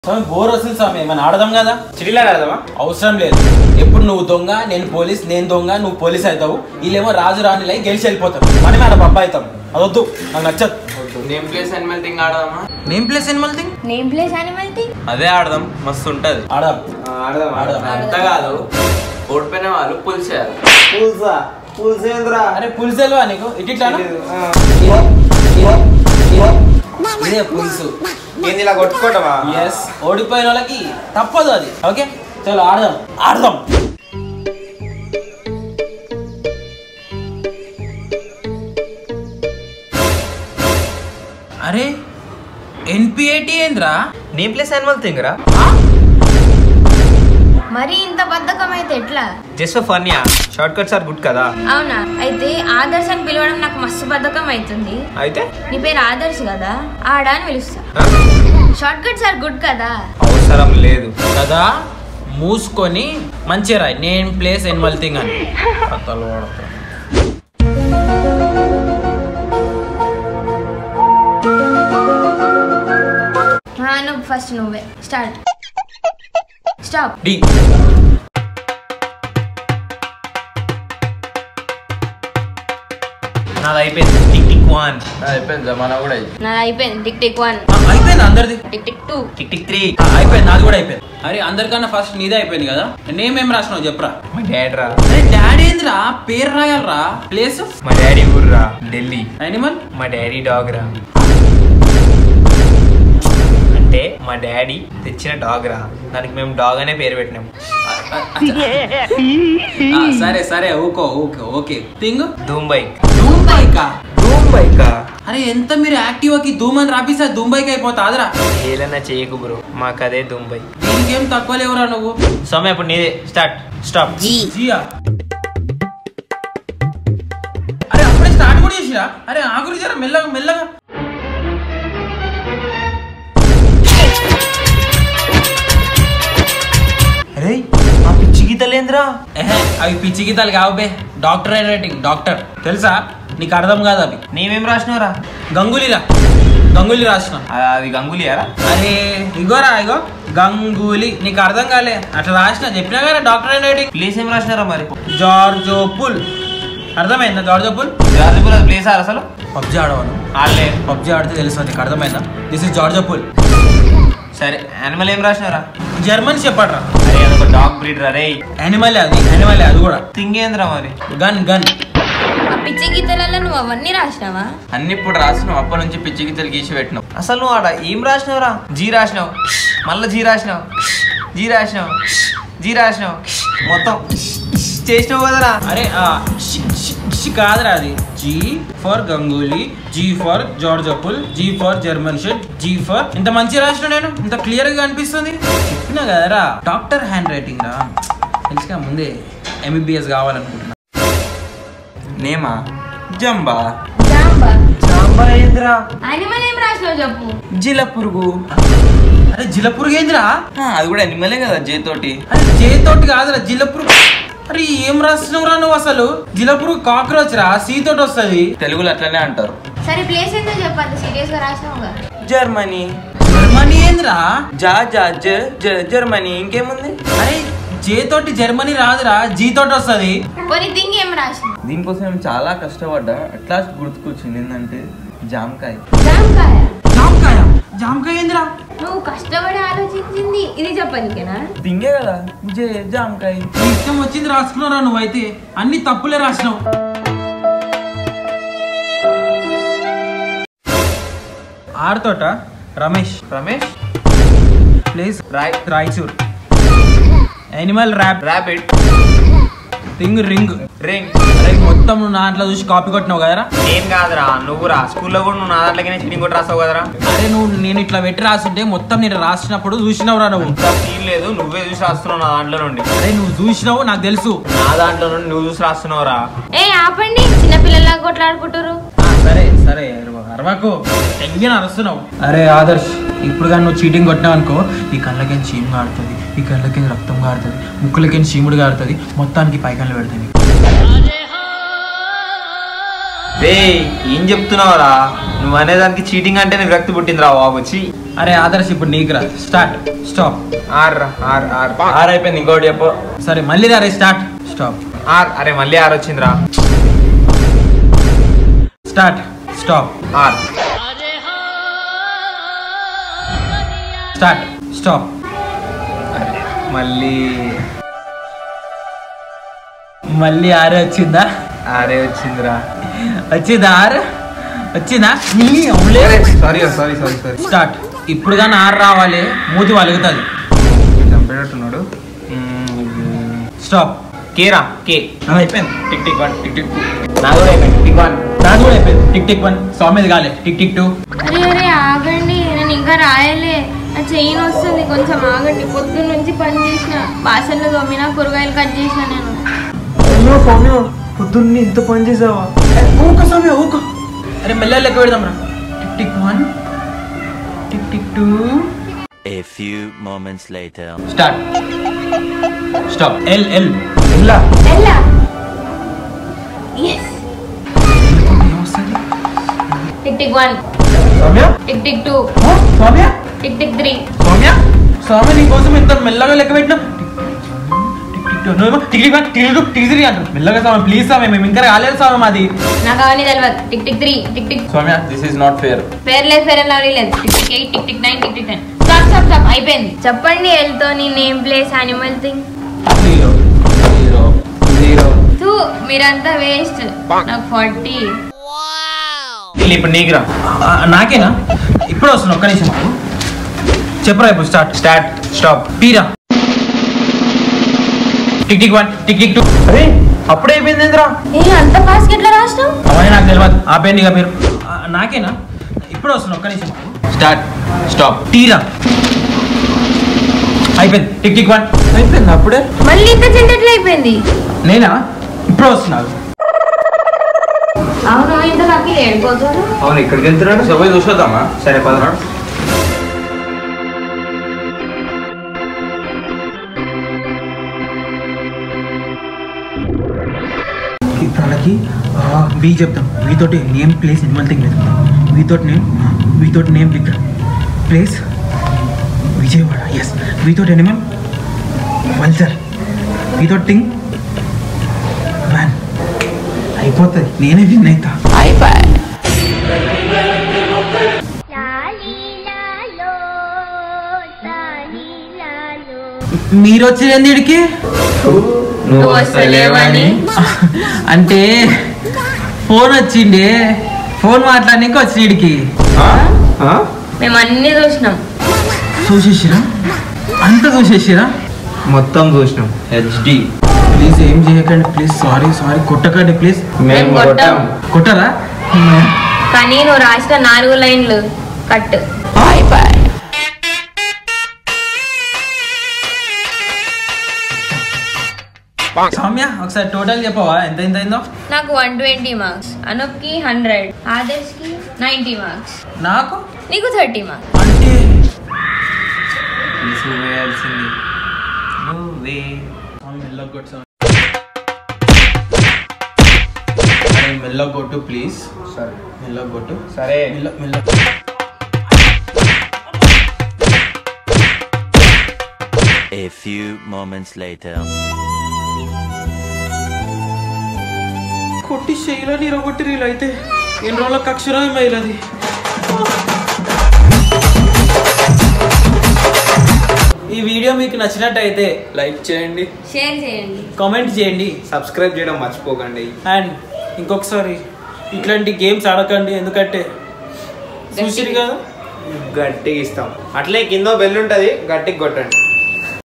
స్వామి bore వస్తుంది స్వామి ఏమైనా ఆడదాం కదా చిటిలా రాదమ్మా అవసరం లేదు ఎప్పుడు నువ్వు దొంగ నేను పోలీస్ నేను దొంగ నువ్వు పోలీస్ అవుతావు వీళ్ళేమో రాజు రాణిలై గెలిచి వెళ్ళిపోతాం మనమే ఆడ బబ్బా అవుతాం అదొద్దు నాకు నచ్చదు నేమ్ ప్లేస్ అనిమల్ థింగ్ ఆడదామా name place animal thing name place animal thing అదే ఆడదాం మస్తు ఉంటది ఆడదాం ఆడదాం ఆడదాం. అంత కాదు ఓడిపోయిన వాళ్ళు పులిసేయాలి పుల్సా పుల్స్ ఏంద్రా అరే పులిసెల్వా నీకు ఇటు ఇట్లా ఇదే పులుసు ఏంది ఇలా కొట్టుకోవటమా ఎస్ ఓడిపోయిన వాళ్ళకి తప్పదు అది ఓకే చలో ఆడదాం ఆడదాం అరే ఎన్పిఐటి ఏంద్రా నేమ్ ప్లేస్ అనిమల్ థింగ్ రా మరి ఇంత బద్ధకం అయితే ఎట్లా just fun yeah short cuts are good కదా అవునా అయితే ఆదర్శ్ అని పిలవడం నాకు మస్తు బద్ధకం అవుతుంది అయితే నీ పేరు ఆదర్శ్ కదా ఆడ అని పిలుస్తా షార్ట్ కట్స్ ఆర్ గుడ్ కదా అవసరం లేదు కదా మూసుకొని మంచిగా రాయి నేను ప్లేస్ ఎనిమల్ థింగ్ అని కథలు పడతాం. ఆ, నువ్వు ఫస్ట్ నువ్వే స్టార్ట్ స్టాప్ డి నాది అయిపోయింది టిక్ టిక్ వన్ అయిపోయింది జమానా కూడా నాది అయిపోయింది టిక్ టిక్ వన్ ఆ, అయిపోయింది అందరిది tick tick two tick tick three ఆ, అయిపోయింది నాది కూడా అయిపోయింది అరే అందరికన్నా ఫస్ట్ నీదే అయిపోయింది కదా నేమ్ ఏం రాసినావు చెప్పరా మా డాడ్ రా అరే డాడీ ఏందిరా పేరు రాయాలరా ప్లేస్ మా డాడీ ఊరు రా ఢిల్లీ యానిమల్ మా డాడీ డాగ్ రా అంటే మా డాడీ తెచ్చిన డాగ్ రా దానికి మేము డాగ్ అనే పేరు పెట్టినాం సరే సరే ఊకో okay okay thing Dhoom bike Dhoom బైకా ధూమ్ బైక్ అరే ఎంత మీరు యాక్టివ్కి ధూమ్ అని రాపిస్తే ధూమ్ బైక్ అయిపోతాదిరా ఏలన్నా చేయకు బ్రో మాకు అదే ధూమ్ బైక్ దీనికి ఏం తక్కువ లేవురా నువ్వు సౌమ్య ఇప్పుడు నీదే స్టార్ట్ స్టాప్ జియా అరే అప్పుడే స్టార్ట్ కూడా చేసిరా అరే ఆగురు జర మెల్లగా మెల్లగా అరే ఆ పిచ్చి గీతలేంద్రా ఏహే అవి పిచ్చి గీతాలు కావు బే డాక్టర్ హ్యాండ్ రైటింగ్ డాక్టర్ తెలుసా నీకు అర్థం కాదు అవి నేమేం రాసినవరా గంగూలీరా గంగూలీ రాసిన అది గంగులియారా అరే ఇగోరా ఇగో గంగూలీ నీకు అర్థం కాలే అట్లా రాసిన చెప్పినా కదా డాక్టర్ హ్యాండ్ రైటింగ్ ప్లేస్ ఏం రాసినారా మరి జార్జోపుల్ అర్థమైందా జార్జోపుల్ జార్జిపూర్ అది ప్లేస్ అసలు పబ్జి ఆడవాను ఆడలే పబ్జి ఆడితే తెలుస్తుంది నీకు అర్థమైందా దిస్ ఇస్ జార్జోపుల్ సరే యానిమల్ ఏం రాసినారా జర్మన్ చెప్పడరా అరే అదొక డాగ్ బ్రీడ్ రా రే యానిమల్ అది యానిమల్ అది కూడా థింగ్ ఏంద్రా మరి గన్ గన్ ఆ పిచ్చి గీతలలో నువ్వు అవన్నీ రాసినావా అన్ని ఇప్పుడు రాసినావు అప్పటి నుంచి పిచ్చి గిచ్చలు గీసి పెట్టినావు అసలు నువ్వు ఆడ ఏం రాసినావురా జీ రాసినావు మళ్ళీ జీ రాసినావు జీ రాసినావు జీ రాసినావు మొత్తం చేసినావు కదరా అరే ఆ, షి- షి- షి కాదురా అది G for Ganguly G for జార్జపుల్ G for German shed G for ఇంత మంచి రాసిన నేను ఇంత క్లియర్ గా అనిపిస్తుంది చెప్పినా కదరా డాక్టర్ హ్యాండ్ రైటింగ్ రా తెలుసుగా ముందే ఎంబీబీఎస్ కావాలనుకుంటున్నా నేమా జంబా జాంబా సాంబా ఏంద్రా అనిమల్ ఏం రాసినావు చెప్పు జిల పురుగు అరే జిలపురుగు ఏందిరా ఆ, అది కూడా అనిమలే కదా జే తోటి అరే జేతోటి కాదురా జిలపురుగు అరే ఏం రాసినవురా నువ్వు అసలు జిలపురుగు కాక్రోచ్ రా సీ తోటి వస్తుంది తెలుగులో అట్లనే అంటారు సరే ప్లేస్ ఏంటో చెప్పండి సీరియస్ గా రాసినావుగా జర్మనీ జర్మనీ ఏందిరా జా జా జ జ- జర్మనీ ఇంకేముంది అరే జే తోటి జర్మనీ రాదురా జీ తోటి వస్తుంది కొన్ని థింగ్ ఏం రాసినావు దీనికోసం మేము చాలా కష్టపడ్డా అట్లా గుర్తుకొచ్చింది ఏంటంటే జామకాయ జాంకాయ జామకాయ జామకాయ ఏందిరా నువ్వు కష్టపడి ఆలోచించింది ఇది చెప్పనికేనా దింగే కదా జే జామకాయ నీ ఇష్టం వచ్చింది రాసుకున్నారా నువ్వైతే అన్ని తప్పులే రాసినావు ఆరుతోట రమేష్ రమేష్ ప్లీజ్ రాయ్ రాయచూర్ యానిమల్ ర్యాప్ ర్యాపిడ్ థింగ్ రింగ్ రింగ్ అరే మొత్తం నువ్వు నా దాంట్లో చూసి కాపీ కొట్టినావు కదరా ఏం కాదురా నువ్వు రా స్కూల్లో కూడా నువ్వు నా దాంట్లోనే చీటింగ్ కూడా రాసావు కదరా అరే నువ్వు నేను ఇట్లా పెట్టి రాస్తుంటే మొత్తం నేను రాసినప్పుడు చూసినావురా నువ్వు అంత సీన్ లేదు నువ్వే చూసి రాస్తున్నావు నా దాంట్లో నుండి అరే నువ్వు చూసినావు నాకు తెలుసు నా దాంట్లో నుండి నువ్వు చూసి రాస్తున్నావురా ఏ ఆపండి చిన్నపిల్లలా కొట్లాడుకుంటారు ఆ, సరే సరే అరవ- అరవకు టెంగిన అరుస్తున్నావు అరే ఆదర్శ్ ఇప్పుడు కానీ నువ్వు చీటింగ్ కొట్టినావు అనుకో ఈ కళ్ళకేం చీము కాడుతుంది ఈ కళ్ళకేం రక్తం కాడుతుంది ముక్కులకేం చీముడు కాడుతుంది మొత్తానికి పైకళ్ళు పెడుతుంది రే ఏం చెప్తున్నావురా నువ్వు అనేదానికి చీటింగ్ అంటేనే విరక్తి పుట్టిందిరా బాబు వచ్చి అరే ఆదర్శ్ ఇప్పుడు నీకురా స్టార్ట్ స్టాప్ ఆర్ రా, ఆర్ ఆర్ ఆర్ అయిపోయింది ఇంకోటి చెప్పు సరే మళ్ళీ రా స్టార్ట్ స్టాప్ ఆర్ అరే మళ్ళీ ఆర్ వచ్చిందిరా start stop R start stop మళ్ళీ మళ్ళీ ఆరే వచ్చిందా ఆరే వచ్చిందిరా వచ్చిందా ఆరు వచ్చిందా నీ అవులే sorry sorry sorry sorry start ఇప్పుడు కానీ ఆరు రావాలి మూతి వలుగుతుంది చంపేటట్టున్నాడు స్టాప్ కేరా కే అయిపోయింది tick tick one tick tick two నాకు కూడా అయిపోయింది టిక్ వన్ నాది కూడా అయిపోయింది టిక్ టిక్ వన్ స్వామిది కాలే టిక్ టిక్ టూ అరే అరే ఆగండి నేను ఇంకా రాయలే నా చెయ్యి వస్తుంది కొంచెం ఆగండి పొద్దున్న నుంచి పని చేసిన బాసన్లు తోమిన కూరగాయలు కట్ చేసిన నేను అయ్యో సౌమ్య పొద్దున్న ఇంత పని చేసావా ఊకో స్వామి ఊకో అరే మెల్ల లెక్క పెడదాం రా tick tick one tick tick two A few moments later. Start stop L L ఇలా ఎల్లా S tick tick one Soumya tick tick two Swami tick tick three Soumya Swami నీకోసం ఎంత మెల్లగా లెక్క పెట్టినా టిక్ టిక్ టూ నువ్వేమో tick tick one tick tick two tick three అంటారు మెల్లగా స్వామి ప్లీజ్ స్వామి మేము ఇంకా రాలేదు స్వామి మాది నాకు అవన్నీ తెలియదు tick tick three tick tick Soumya this is not fair fair లేదు ఫేర్ అండ్ లవ్లీ లేదు tick tick eight tick tick nine tick tick ten stop stop stop అయిపోయింది చెప్పండి ఎల్తో నీ name place animal thing zero zero zero two మీరంతా waste నాకు forty వీళ్ళు ఇప్పుడు నీకురా నాకేనా ఇప్పుడు వస్తున్నా ఒక్క నిమిషం ఆగు. చెప్పరా ఇప్పుడు స్టార్ట్ స్టార్ట్ స్టాప్ పీరా tick tick one tick tick two అరే అప్పుడే అయిపోయింది ఏంద్రా ఏ అంత ఫాస్ట్ ఎట్లా రాసినావు అవన్నీ నాకు తెలియదు ఆపేయండి ఇక మీరు ఆ, నాకేనా ఇప్పుడు వస్తున్నా ఒక్క నిమిషం ఆగు. స్టార్ట్ స్టాప్ టీరా అయిపోయింది టిక్ టిక్ వన్ అయిపోయింది అప్పుడే మళ్ళీ ఇంత చెంది ఎట్లా అయిపోయింది నేనా ఇప్పుడు వస్తున్నా అవును ఇంత నాకు ఏడిపోతారు అవును ఇక్కడికి వెళ్తున్నాడు సభ చూసొద్దామా సరే పదనాడు ఇప్పుడు వాళ్ళకి వి చెప్తాం వీతోటి నేమ్ ప్లేస్ ఎనిమల్ థింగ్ లేదు వీతోటి నేమ్ వీతోటి name Vikram place Vijayawada S వీతోటి ఎనిమల్ వల్చర్ వీతోటి థింగ్ మ్యాన్ అయిపోతుంది నేనే విన్ అవుతా మీరు వచ్చింది ఇడికి నువ్వు వస్తలేవని అంటే ఫోన్ వచ్చిండే ఫోన్ మాట్లాడడానికి వచ్చిన ఇడికి మేము అన్ని చూసినాం చూసేసిరా అంత చూసేసిరా మొత్తం చూసినాం హెచ్డి ప్లీజ్ ఏం చేయకండి ప్లీజ్ సారీ సారీ కొట్టకండి ప్లీజ్ మేము కొట్టాం కొట్టరా కానీ నువ్వు రాసిన నాలుగు లైన్లు కట్ సౌమ్య ఒకసారి టోటల్ చెప్పవా ఎంత ఎంత అయిందో నాకు వన్ ట్వంటీ మార్క్స్ అనూప్కి హండ్రెడ్ ఆదర్శ్కి నైంటీ మార్క్స్ నాకు నీకు థర్టీ మార్క్స్ అంటే తీసివేయాల్సింది నువ్వే మెల్లగా కొట్టు సౌమ్య. అరే, మెల్లగా కొట్టు ప్లీజ్ సరే మెల్లగా కొట్టు సరే మెల్ల మెల్ల A few moments later. కొట్టి శైల నీరగొట్టి రీలు అయితే ఎన్ని రోజులకు అక్షరం మైలది ఈ వీడియో మీకు నచ్చినట్టయితే లైక్ చేయండి షేర్ చేయండి కామెంట్ చేయండి సబ్స్క్రైబ్ చేయడం మర్చిపోకండి అండ్ ఇంకొకసారి ఇట్లాంటి గేమ్స్ ఆడకండి ఎందుకంటే చూసిరు కదా గట్టిగా ఇస్తాం అట్లే కింద బెల్ ఉంటుంది గట్టిగా కొట్టండి